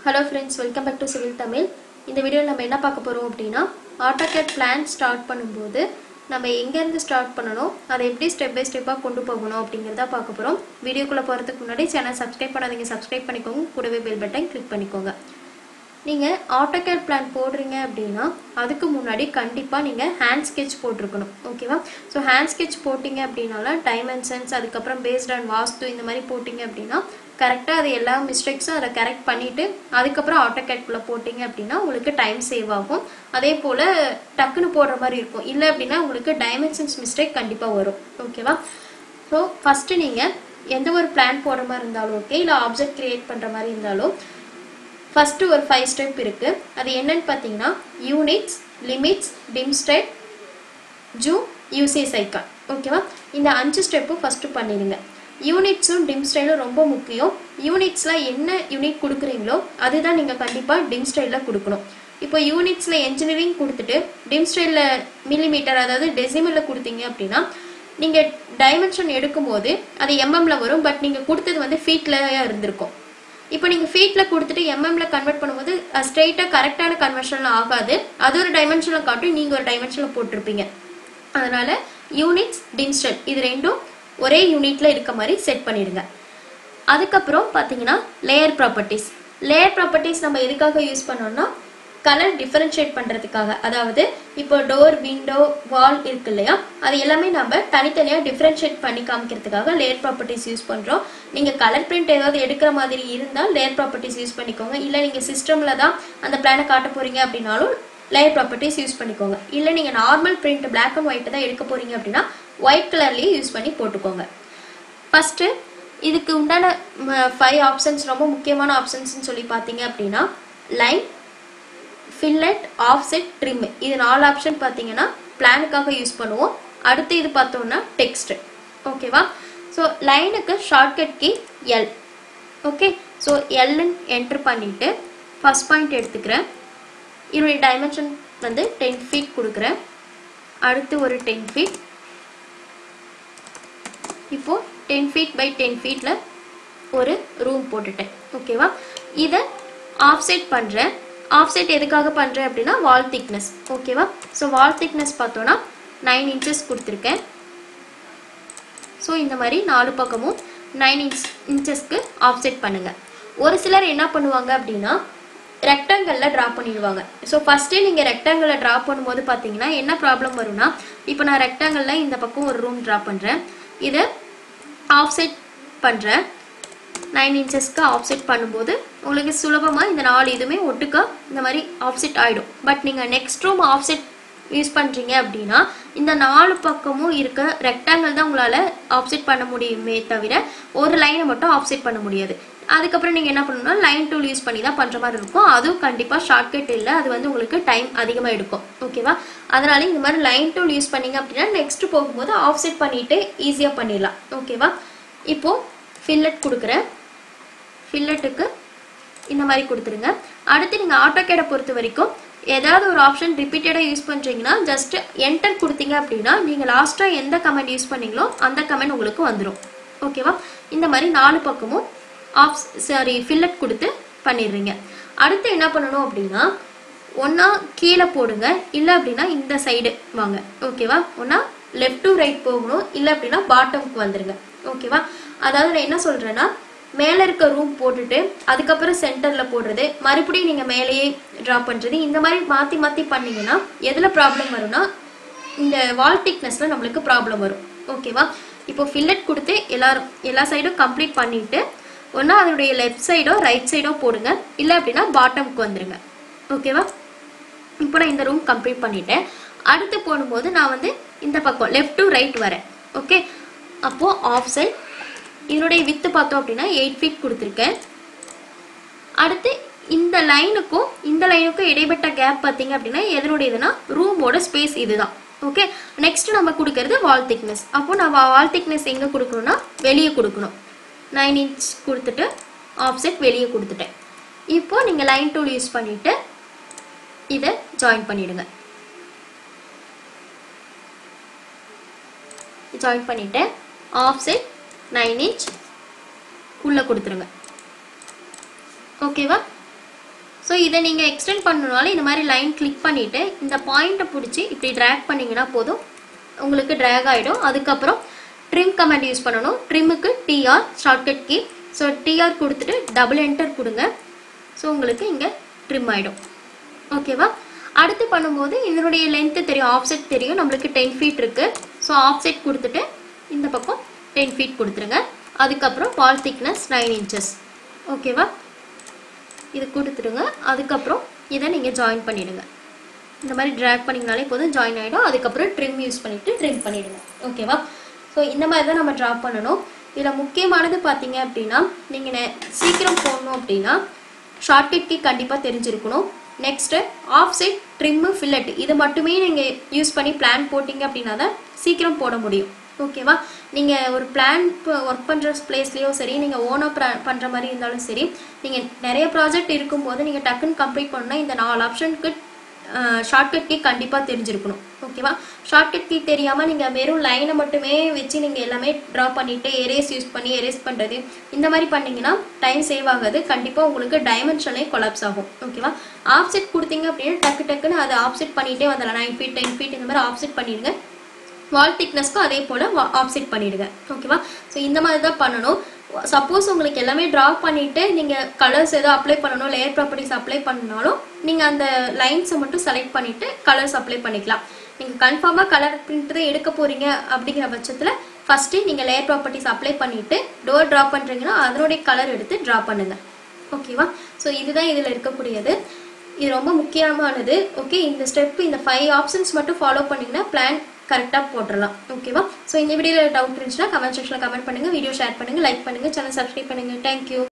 hello friends welcome back to civil Tamil இந்த வீடியோவில் நம்ம என்ன பார்க்க போகிறோம் அப்படின்னா ஆட்டோகேட் பிளான் ஸ்டார்ட் பண்ணும்போது நம்ம எங்கேருந்து ஸ்டார்ட் பண்ணணும் அதை எப்படி ஸ்டெப் பை ஸ்டெப்பாக கொண்டு போகணும் அப்படிங்கிறத பார்க்க போகிறோம் வீடியோக்குள்ளே போகிறதுக்கு முன்னாடி சேனல் சப்ஸ்கிரைப் பண்ணாதீங்க சப்ஸ்கிரைப் பண்ணிக்கோங்க கூடவே பெல் பட்டன் கிளிக் பண்ணிக்கோங்க நீங்கள் ஆட்டோகேட் பிளான் போடுறீங்க அப்படின்னா அதுக்கு முன்னாடி கண்டிப்பாக நீங்கள் ஹேண்ட் ஸ்கெட்ச் போட்டிருக்கணும் ஓகேவா ஸோ ஹேண்ட் ஸ்கெட்ச் போட்டிங்க அப்படின்னால டைமென்ஷன்ஸ் அதுக்கப்புறம் பேஸ்ட் ஆன் வாஸ்து இந்த மாதிரி போட்டிங்க அப்படின்னா கரெக்டாக அது எல்லா மிஸ்டேக்ஸும் அதை கரெக்ட் பண்ணிவிட்டு அதுக்கப்புறம் ஆட்டோகேட்குள்ளே போட்டிங்க அப்படின்னா உங்களுக்கு டைம் சேவ் ஆகும் அதே போல் டக்குன்னு போடுற மாதிரி இருக்கும் இல்லை அப்படின்னா உங்களுக்கு டைமென்ஷன்ஸ் மிஸ்டேக் கண்டிப்பாக வரும் ஓகேவா ஸோ ஃபஸ்ட்டு நீங்கள் எந்த ஒரு பிளான் போடுற மாதிரி இருந்தாலும் ஓகே இல்லை ஆப்ஜெக்ட் கிரியேட் பண்ணுற மாதிரி இருந்தாலும் ஃபஸ்ட்டு ஒரு ஃபைவ் ஸ்டெப் இருக்குது அது என்னன்னு பார்த்தீங்கன்னா யூனிட்ஸ் லிமிட்ஸ் டிம்ஸ்டேட் ஜூ யூசேஜ் ஐக்கான் ஓகேவா இந்த அஞ்சு ஸ்டெப்பும் ஃபஸ்ட்டு பண்ணிடுங்க யூனிட்ஸும் டிம் ஸ்டைலும் ரொம்ப முக்கியம் யூனிட்ஸில் என்ன யூனிட் கொடுக்குறீங்களோ அதுதான் நீங்கள் கண்டிப்பாக டிம் ஸ்டைலில் கொடுக்கணும் இப்போ யூனிட்ஸில் என்ஜினியரிங் கொடுத்துட்டு டிம் ஸ்டைலில் மில்லிமீட்டர் அதாவது டெசிமலில் கொடுத்தீங்க அப்படின்னா நீங்கள் டைமென்ஷன் எடுக்கும்போது அது எம்எம்ல வரும் பட் நீங்கள் கொடுத்தது வந்து ஃபீட்டில் இருந்திருக்கும் இப்போ நீங்கள் ஃபீட்டில் கொடுத்துட்டு எம்எம்ல கன்வெர்ட் பண்ணும்போது ஸ்ட்ரெயிட்டாக கரெக்டான கன்வர்ஷனில் ஆகாது அது ஒரு டைமென்ஷனில் காட்டும் நீங்கள் ஒரு டைமென்ஷனில் போட்டிருப்பீங்க அதனால யூனிட்ஸ் டிம்ஸ்டல் இது ரெண்டும் ஒரே யூனிட்ல இருக்க மாதிரி செட் பண்ணிடுங்க அதுக்கப்புறம் பார்த்தீங்கன்னா லேயர் ப்ராப்பர்ட்டிஸ் லேயர் ப்ராப்பர்ட்டிஸ் நம்ம எதுக்காக யூஸ் பண்ணோம்னா கலர் டிஃபரன்ஷியேட் பண்ணுறதுக்காக அதாவது இப்போ டோர் விண்டோ வால் இருக்கு இல்லையா அது எல்லாமே நம்ம தனித்தனியாக டிஃப்ரென்ஷியேட் பண்ணி காமிக்கிறதுக்காக லேயர் ப்ராப்பர்ட்டிஸ் யூஸ் பண்ணுறோம் நீங்கள் கலர் பிரிண்ட் ஏதாவது எடுக்கிற மாதிரி இருந்தால் லேயர் ப்ராப்பர்ட்டிஸ் யூஸ் பண்ணிக்கோங்க இல்லை நீங்கள் சிஸ்டமில் தான் அந்த பிளானை காட்ட போகிறீங்க அப்படின்னாலும் லேயர் ப்ராப்பர்ட்டிஸ் யூஸ் பண்ணிக்கோங்க இல்லை நீங்கள் normal print black and white தான் எடுக்க போகிறீங்க அப்படின்னா ஒயிட் கலர்லேயே யூஸ் பண்ணி போட்டுக்கோங்க ஃபஸ்ட்டு இதுக்கு உண்டான ஃபைவ் ஆப்ஷன்ஸ் ரொம்ப முக்கியமான ஆப்ஷன்ஸ்னு சொல்லி பார்த்தீங்க அப்படின்னா லைன் ஃபில்லட் ஆஃப்செட் ட்ரிம் இது நாலு ஆப்ஷன் பார்த்தீங்கன்னா பிளானுக்காக யூஸ் பண்ணுவோம் அடுத்து இது பார்த்தோம்னா டெக்ஸ்ட் ஓகேவா ஸோ லைனுக்கு shortcut key L okay so எல்னு என்ட்ரு பண்ணிவிட்டு ஃபஸ்ட் பாயிண்ட் எடுத்துக்கிறேன் இதனுடைய டைமென்ஷன் வந்து டென் ஃபீட் கொடுக்குறேன் அடுத்து ஒரு டென் ஃபீட் இப்போது டென் ஃபீட் பை டென் ஃபீட்டில் ஒரு ரூம் போட்டுட்டேன் ஓகேவா இதை ஆஃப்செட் பண்ணுறேன் ஆஃப்செட் எதுக்காக பண்ணுறேன் அப்படின்னா வால் திக்னஸ் ஓகேவா ஸோ வால் திக்னஸ் பார்த்தோன்னா நைன் இன்ச்சஸ் கொடுத்துருக்கேன் ஸோ இந்த மாதிரி நாலு பக்கமும் நைன் இன்ச் இன்ச்சஸ்க்கு ஆஃப்செட் பண்ணுங்கள் ஒரு சிலர் என்ன பண்ணுவாங்க அப்படின்னா ரெக்டாங்கிளில் ட்ரா பண்ணிடுவாங்க ஸோ ஃபஸ்ட்டே நீங்கள் ரெக்டாங்கிளில் ட்ரா பண்ணும்போது பார்த்தீங்கன்னா என்ன ப்ராப்ளம் வரும்னா இப்போ நான் ரெக்டாங்கிளில் இந்த பக்கம் ஒரு ரூம் ட்ரா பண்ணுறேன் இதை ஆஃப்செட் பண்ணுறேன் நைன் இன்ச்சஸ்க்கு ஆஃப்செட் பண்ணும்போது உங்களுக்கு சுலபமாக இந்த நாலு இதுவுமே ஒட்டுக்கா இந்த மாதிரி ஆஃப்செட் ஆகிடும் பட் நீங்கள் நெக்ஸ்ட் ரூம் ஆஃப்செட் யூஸ் பண்ணுறீங்க அப்படின்னா இந்த நாலு பக்கமும் இருக்க ரெக்டாங்கிள் தான் உங்களால் ஆஃப்செட் பண்ண முடியுமே தவிர ஒரு லைனை மட்டும் ஆஃப்செட் பண்ண முடியாது அதுக்கப்புறம் நீங்கள் என்ன பண்ணணும்னா லைன் டூல் யூஸ் பண்ணி தான் பண்ணுற மாதிரி இருக்கும் அதுவும் கண்டிப்பாக ஷார்ட்கட் இல்லை அது வந்து உங்களுக்கு டைம் அதிகமாக எடுக்கும் ஓகேவா அதனால இந்த மாதிரி லைன் டூல் யூஸ் பண்ணீங்க அப்படின்னா நெக்ஸ்ட் போகும்போது ஆஃப்செட் பண்ணிட்டு ஈஸியாக பண்ணிடலாம் ஓகேவா இப்போது ஃபில்லட் கொடுக்குறேன் ஃபில்லட்டுக்கு இந்த மாதிரி கொடுத்துருங்க அடுத்து நீங்கள் ஆட்டோகேடை பொறுத்த வரைக்கும் ஏதாவது ஒரு ஆப்ஷன் ரிப்பீட்டடாக யூஸ் பண்ணுறீங்கன்னா ஜஸ்ட் என்டர் கொடுத்தீங்க அப்படின்னா நீங்கள் லாஸ்ட்டாக எந்த கமெண்ட் யூஸ் பண்ணீங்களோ அந்த கமெண்ட் உங்களுக்கு வந்துடும் ஓகேவா இந்த மாதிரி நாலு பக்கமும் ஆஃப் சாரி ஃபில்லட் கொடுத்து பண்ணிடுறீங்க அடுத்து என்ன பண்ணணும் அப்படின்னா ஒன்றா கீழே போடுங்க இல்லை அப்படின்னா இந்த சைடு வாங்க ஓகேவா ஒன்றா லெஃப்ட் டு ரைட் போகணும் இல்லை அப்படின்னா பாட்டமுக்கு வந்துடுங்க ஓகேவா அதாவது நான் என்ன சொல்கிறேன்னா மேலே இருக்க ரூம் போட்டுட்டு அதுக்கப்புறம் சென்டரில் போடுறது மறுபடியும் நீங்கள் மேலேயே ட்ரா பண்ணுறது இந்த மாதிரி மாற்றி மாற்றி பண்ணிங்கன்னா எதில் ப்ராப்ளம் வரும்னா இந்த வால் திக்னஸில் நம்மளுக்கு ப்ராப்ளம் வரும் ஓகேவா இப்போ ஃபில்லட் கொடுத்து எல்லாரும் எல்லா சைடும் கம்ப்ளீட் பண்ணிவிட்டு ஒன்றா அதனுடைய லெஃப்ட் சைடோ ரைட் சைடோ போடுங்க இல்லை அப்படின்னா பாட்டமுக்கு வந்துடுங்க ஓகேவா இப்போ நான் இந்த ரூம் கம்ப்ளீட் பண்ணிட்டேன் அடுத்து போடும்போது நான் வந்து இந்த பக்கம் லெஃப்ட் டு ரைட் வரேன் ஓகே அப்போது ஆஃப் சைட் இதனுடைய வித்து பார்த்தோம் அப்படின்னா எயிட் ஃபீட் கொடுத்துருக்கேன் அடுத்து இந்த லைனுக்கும் இந்த லைனுக்கும் இடைப்பட்ட கேப் பார்த்தீங்க அப்படின்னா எதனுடையதுன்னா ரூமோட ஸ்பேஸ் இதுதான் ஓகே நெக்ஸ்ட் நம்ம கொடுக்கறது வால் திக்னஸ் அப்போ நான் வால் திக்னஸ் எங்கே கொடுக்கணும்னா வெளியே கொடுக்கணும் நைன் இன்ச் கொடுத்துட்டு ஆஃப்செட் வெளியே கொடுத்துட்டேன் இப்போ நீங்கள் லைன் டூல் யூஸ் பண்ணிவிட்டு இதை ஜாயின் பண்ணிவிடுங்க ஜாயின் பண்ணிவிட்டேன் ஆஃப்செட் நைன் இன்ச் உள்ளே கொடுத்துருங்க ஓகேவா ஸோ இதை நீங்கள் எக்ஸ்டெண்ட் பண்ணணுனால இந்த மாதிரி லைன் கிளிக் பண்ணிவிட்டு இந்த பாயிண்ட்டை பிடிச்சி இப்படி ட்ராக் பண்ணிங்கன்னா போதும் உங்களுக்கு ட்ராக் ஆகிடும் அதுக்கப்புறம் ட்ரிம் கமாண்ட் யூஸ் பண்ணணும் ட்ரிம்முக்கு TR shortcut key so TR கொடுத்துட்டு டபுள் என்டர் கொடுங்க ஸோ உங்களுக்கு இங்கே ட்ரிம் ஆகிடும் ஓகேவா அடுத்து பண்ணும்போது இதனுடைய லென்த்து தெரியும் ஆஃப்செட் தெரியும் நம்மளுக்கு டென் ஃபீட் இருக்குது ஸோ ஆஃப்செட் கொடுத்துட்டு இந்த பக்கம் டென் ஃபீட் கொடுத்துருங்க அதுக்கப்புறம் வால் திக்னஸ் நைன் இன்ச்சஸ் ஓகேவா இது கொடுத்துடுங்க அதுக்கப்புறம் இதை நீங்கள் ஜாயின் பண்ணிவிடுங்க இந்த மாதிரி ட்ராக் பண்ணிங்கனாலே போதும் ஜாயின் ஆகிடும் அதுக்கப்புறம் ட்ரிம் யூஸ் பண்ணிவிட்டு ட்ரிம் பண்ணிவிடுங்க ஓகேவா ஸோ இந்த மாதிரி தான் நம்ம ட்ரா பண்ணணும் இதில் முக்கியமானது பார்த்தீங்க அப்படின்னா நீங்கள் சீக்கிரம் போடணும் அப்படின்னா ஷார்ட்கட் கீ கண்டிப்பாக தெரிஞ்சிருக்கணும் next offset trim fillet இது மட்டுமே நீங்கள் யூஸ் பண்ணி பிளான் போட்டிங்க அப்படின்னா தான் சீக்கிரம் போட முடியும் ஓகேவா நீங்கள் ஒரு பிளான் ஒர்க் பண்ணுற பிளேஸ்லேயோ சரி நீங்கள் ஓனாக பண்ணுற மாதிரி இருந்தாலும் சரி நீங்கள் நிறைய ப்ராஜெக்ட் இருக்கும்போது நீங்கள் டக்குன்னு கம்ப்ளீட் பண்ணால் இந்த நாலு ஆப்ஷனுக்கு ஷார்ட்கட் கீ கண்டிப்பாக தெரிஞ்சிருக்கணும் ஓகேவா ஷார்ட்கட் கீ தெரியாமல் நீங்கள் வெறும் லைனை மட்டுமே வச்சு நீங்கள் எல்லாமே ட்ரா பண்ணிவிட்டு எரேஸ் யூஸ் பண்ணி எரேஸ் பண்ணுறது இந்த மாதிரி பண்ணிங்கன்னா டைம் சேவ் ஆகாது கண்டிப்பாக உங்களுக்கு டைமென்ஷனே கொலாப்ஸ் ஆகும் ஓகேவா ஆஃப்செட் கொடுத்தீங்க அப்படின்னா டக்கு டக்குன்னு அதை ஆஃப்செட் பண்ணிகிட்டே வந்துடலாம் நைன் ஃபீட் டென் ஃபீட் இந்த மாதிரி ஆஃப்செட் பண்ணிடுங்க வால் திக்னஸ்க்கும் அதே போல் ஆஃப்செட் பண்ணிடுங்க ஓகேவா ஸோ இந்த மாதிரி தான் பண்ணணும் சப்போஸ் உங்களுக்கு எல்லாமே ட்ரா பண்ணிவிட்டு நீங்கள் கலர்ஸ் எதோ அப்ளை பண்ணணும் லேயர் ப்ராப்பர்ட்டிஸ் அப்ளை பண்ணாலும் நீங்கள் அந்த லைன்ஸை மட்டும் செலக்ட் பண்ணிவிட்டு கலர்ஸ் அப்ளை பண்ணிக்கலாம் நீங்கள் கன்ஃபார்மாக கலர் பிரிண்ட் தான் எடுக்க போகிறீங்க அப்படிங்கிற பட்சத்தில் ஃபஸ்ட்டு நீங்கள் லேயர் ப்ராப்பர்ட்டிஸ் அப்ளை பண்ணிவிட்டு டோர் ட்ரா பண்ணுறீங்கன்னா அதனுடைய கலர் எடுத்து ட்ரா பண்ணுங்கள் ஓகேவா ஸோ இதுதான் இதில் இருக்கக்கூடியது இது ரொம்ப முக்கியமானது ஓகே இந்த ஸ்டெப் இந்த ஃபைவ் ஆப்ஷன்ஸ் மட்டும் ஃபாலோ பண்ணிங்கன்னா பிளான் கரெக்டாக போட்டுடலாம் ஓகேவா ஸோ இந்த வீடியோவில் டவுட் இருந்துச்சுன்னா கமெண்ட் செக்ஷனில் கமெண்ட் பண்ணுங்கள் வீடியோ ஷேர் பண்ணுங்கள் லைக் பண்ணுங்கள் சேனல் சப்ஸ்கிரைப் பண்ணுங்கள் தேங்க்யூ